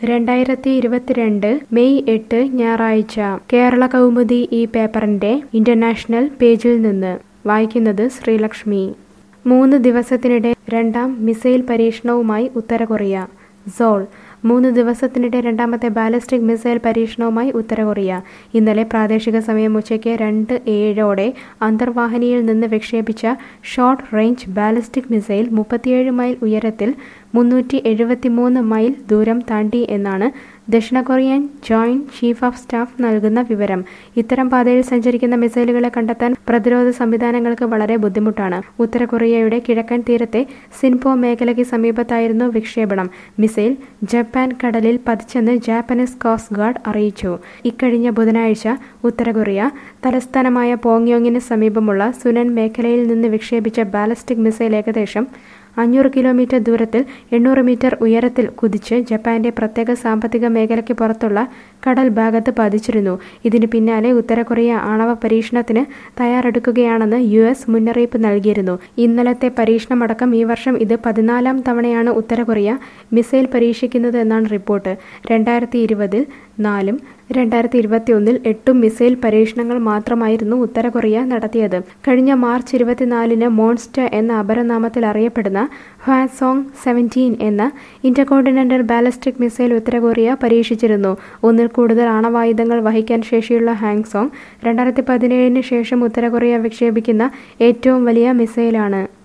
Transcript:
രണ്ടായിരത്തി ഇരുപത്തിരണ്ട് മെയ് എട്ട് ഞായറാഴ്ച കേരള കൗമുദി ഈ പേപ്പറിന്റെ ഇന്റർനാഷണൽ പേജിൽ നിന്ന് വായിക്കുന്നത് ശ്രീലക്ഷ്മി മൂന്ന് ദിവസത്തിനിടെ രണ്ടാം മിസൈൽ പരീക്ഷണവുമായി ഉത്തര കൊറിയ സോൾ മൂന്ന് ദിവസത്തിനിടെ രണ്ടാമത്തെ ബാലിസ്റ്റിക് മിസൈൽ പരീക്ഷണവുമായി ഉത്തര കൊറിയ ഇന്നലെ പ്രാദേശിക സമയം ഉച്ചയ്ക്ക് രണ്ട് ഏഴോടെ അന്തർവാഹിനിയിൽ നിന്ന് വിക്ഷേപിച്ച ഷോർട്ട് റേഞ്ച് ബാലിസ്റ്റിക് മിസൈൽ മുപ്പത്തിയേഴ് മൈൽ ഉയരത്തിൽ മുന്നൂറ്റി എഴുപത്തിമൂന്ന് മൈൽ ദൂരം താണ്ടി എന്നാണ് ദക്ഷിണ Korean joint chief of staff നൽകുന്ന വിവരം ഇത്തരം പാതയിൽ സഞ്ചരിക്കുന്ന മിസൈലുകളെ കണ്ടെത്താൻ പ്രതിരോധ സംവിധാനങ്ങൾക്ക് വളരെ ബുദ്ധിമുട്ടാണ് ഉത്തര കൊറിയയുടെ കിഴക്കൻ തീരത്തെ സിൻപോ മേഖലയ്ക്ക് സമീപത്തായിരുന്നു വിക്ഷേപണം മിസൈൽ ജപ്പാൻ കടലിൽ പതിച്ചെന്ന് ജാപ്പനീസ് കോസ്റ്റ് ഗാർഡ് അറിയിച്ചു ഇക്കഴിഞ്ഞ ബുധനാഴ്ച ഉത്തര കൊറിയ തലസ്ഥാനമായ പോങ്യോങ്ങിന് സമീപമുള്ള സുനൻ മേഖലയിൽ നിന്ന് വിക്ഷേപിച്ച ബാലിസ്റ്റിക് മിസൈൽ ഏകദേശം അഞ്ഞൂറ് കിലോമീറ്റർ ദൂരത്തിൽ എണ്ണൂറ് മീറ്റർ ഉയരത്തിൽ കുതിച്ച് ജപ്പാന്റെ പ്രത്യേക സാമ്പത്തിക മേഖലയ്ക്ക് പുറത്തുള്ള കടൽ ഭാഗത്ത് പതിച്ചിരുന്നു ഇതിന് പിന്നാലെ ഉത്തര കൊറിയ ആണവ പരീക്ഷണത്തിന് തയ്യാറെടുക്കുകയാണെന്ന് യു എസ് മുന്നറിയിപ്പ് നൽകിയിരുന്നു ഇന്നലത്തെ പരീക്ഷണമടക്കം ഈ വർഷം ഇത് പതിനാലാം തവണയാണ് ഉത്തര കൊറിയ മിസൈൽ പരീക്ഷിക്കുന്നത് എന്നാണ് റിപ്പോർട്ട് രണ്ടായിരത്തി ഇരുപതിൽ നാലും രണ്ടായിരത്തി ഇരുപത്തി ഒന്നിൽ എട്ടും മിസൈൽ പരീക്ഷണങ്ങൾ മാത്രമായിരുന്നു ഉത്തര കൊറിയ നടത്തിയത് കഴിഞ്ഞ മാർച്ച് ഇരുപത്തിനാലിന് മോൺസ്റ്റർ എന്ന അപരനാമത്തിൽ അറിയപ്പെടുന്ന ഹ്വാസോങ് സെവൻറ്റീൻ എന്ന ഇന്റർകോണ്ടിനെന്റൽ ബാലിസ്റ്റിക് മിസൈൽ ഉത്തര കൊറിയ പരീക്ഷിച്ചിരുന്നു ഒന്നിൽ കൂടുതൽ ആണവായുധങ്ങൾ വഹിക്കാൻ ശേഷിയുള്ള ഹാങ്സോങ് രണ്ടായിരത്തി പതിനേഴിന് ശേഷം ഉത്തര കൊറിയ വിക്ഷേപിക്കുന്ന ഏറ്റവും വലിയ മിസൈലാണ്